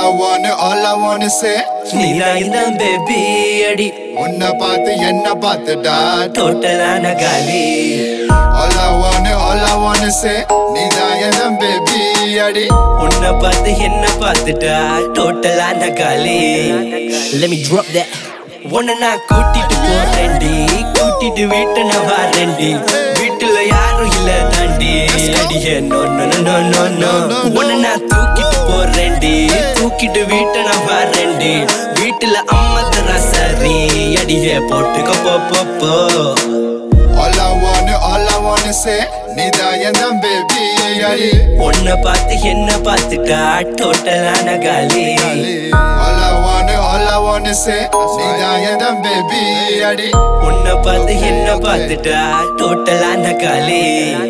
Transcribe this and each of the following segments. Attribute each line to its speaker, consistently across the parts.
Speaker 1: I wanna, all I wanna say
Speaker 2: நீதான் இந்த baby அடி
Speaker 1: உன்னை பார்த்து என்ன பார்த்துடா
Speaker 2: டோட்டலான காலி
Speaker 1: All I wanna, all I wanna say நீதான் என் பேபி அடி
Speaker 2: உன்னை பார்த்து என்ன பார்த்துட்டா டோட்டலான காலி Let me drop that உன்னை நான் கூட்டிட்டு போறேன்டி கூட்டிட்டு வீட்டை நான் வரேன்டி வீட்டுல யாரும் இல்ல தாண்டி அடியே no no no no no உன்னை நான் தூக்கிட்டு போறேன்டி தூக்கிட்டு வீட்டை நான் வரேன்டி வீட்டுல அம்மா தரா சரி அடியே போட்டுக்கோ போ போ போ
Speaker 1: All I wanna, all I wanna say நீதான் என் பேபி அடி
Speaker 2: உன்னை பார்த்து என்ன பார்த்துட்டா டோட்டலான காலி
Speaker 1: All I wanna, all I wanna say நீதான் என் பேபி அடி
Speaker 2: உன்னை பார்த்து என்ன பார்த்துட்டா டோட்டலான காலி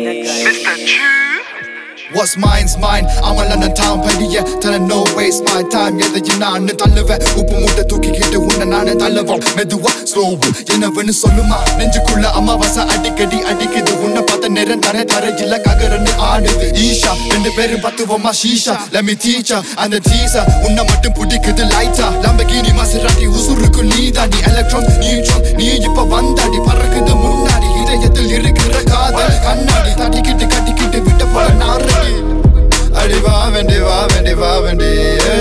Speaker 1: What's mine's mine I'm a London town பைய தர no waste my time எதையும் நான் தள்ளுவேன் உப்பு மூட்டை தூக்கிக்கிட்டு உன்னை நானே தள்ளுவோம் மெதுவா ஸ்லோ என்னவென்னு சொல்லுமா நெஞ்சுக்குள்ள அமாவாசை அடிக்கடி அடிக்குது உன்னை பார்த்த நேரம் தர தர இல்ல ககரன்னு ஆடுது ஈஷா ரெண்டு பேரும் பத்துவோமா Sheesha let me teach her அந்த டீசா உன்னை மட்டும் பிடிக்குது லைட்டா லம்பகினி மசராட்டி உசுருக்கு நீ தாண்டி எலக்ட்ரான் நியூட்ரான் நீ இப்ப வந்தாடி பறக்குது முன்னாடி இதயத்தில் இருக்கிற காதல் கண்ணாடி தட்டிக்கிட்டு கட்டிக்கிட்டு விட்ட போல நாரடி அடி வா வேண்டி வா வேண்டி வா வேண்டி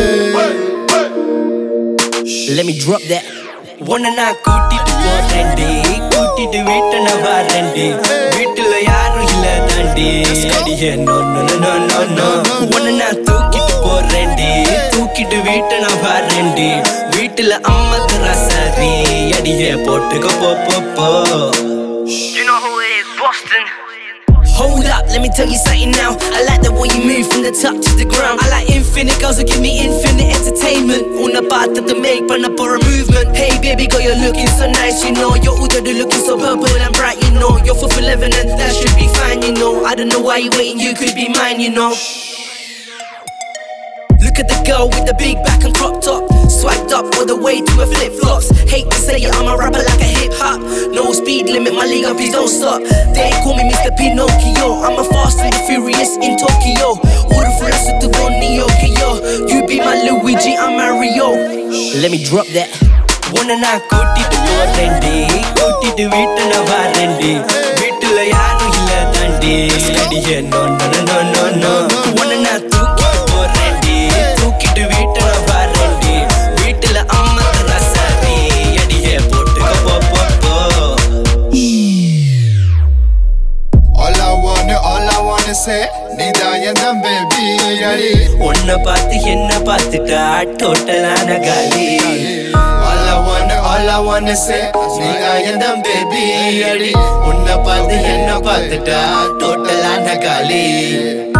Speaker 2: Let me drop that உன்னை நான் கூட்டிட்டு போறேன்டி கூட்டிட்டு வீட்டை நான் வரேன்டி வீட்டுல யாரும் இல்ல தாண்டி அடியே no no no no no உன்னை நான் தூக்கிட்டு போறேன்டி தூக்கிட்டு வீட்டை நான் வரேன்டி வீட்டுல அம்மா தரா சரி அடியே போட்டுக்கோ போ போ போ
Speaker 3: You know who it is, Boston.
Speaker 2: Hold up, let me tell you something now. I like the way you move from the top to the ground. I like infinite girls who give me infinite entertainment. Una part of the make, but not for a movement. Hey baby girl, you're looking so nice, you know. Your udadu looking so purple and bright, you know. You're for 11 and that should be fine, you know. I don't know why you waiting, you could be mine, you know. Look at the girl with the big back and crop top. Swiped up all the way to her flip flops. Hate to say it, I'm a rapper like a hip hop. No speed limit, my league please don't stop. They call me Mr. Pinocchio. I'm a fast and the furious in Tokyo. Order for us to go Neo Kyo. You be my Luigi, I'm Mario. Let me drop that. உன்னை நான் கூட்டிட்டு போறேன்டி கூட்டிட்டு வீட்டை நான் வரேன்டி வீட்டுல யாரும் இல்ல தாண்டி அடியே no no no no no உன்னை நான் தூக்கிட்டு போறேன்டி தூக்கிட்டு வீட்டை நான் வரேன்டி வீட்டுல அம்மா தரா சரி அடியே போட்டுக்கோ போ போ போ
Speaker 1: All I wanna, all I wanna say நீதான் என் பேபி அடி
Speaker 2: உன்னை பார்த்து என்ன பார்த்துட்டா டோட்டலான காலி
Speaker 1: All I wanna, all I wanna say நீதான் என் பேபி அடி
Speaker 2: உன்னை பார்த்து என்ன பார்த்துட்டா டோட்டலான காலி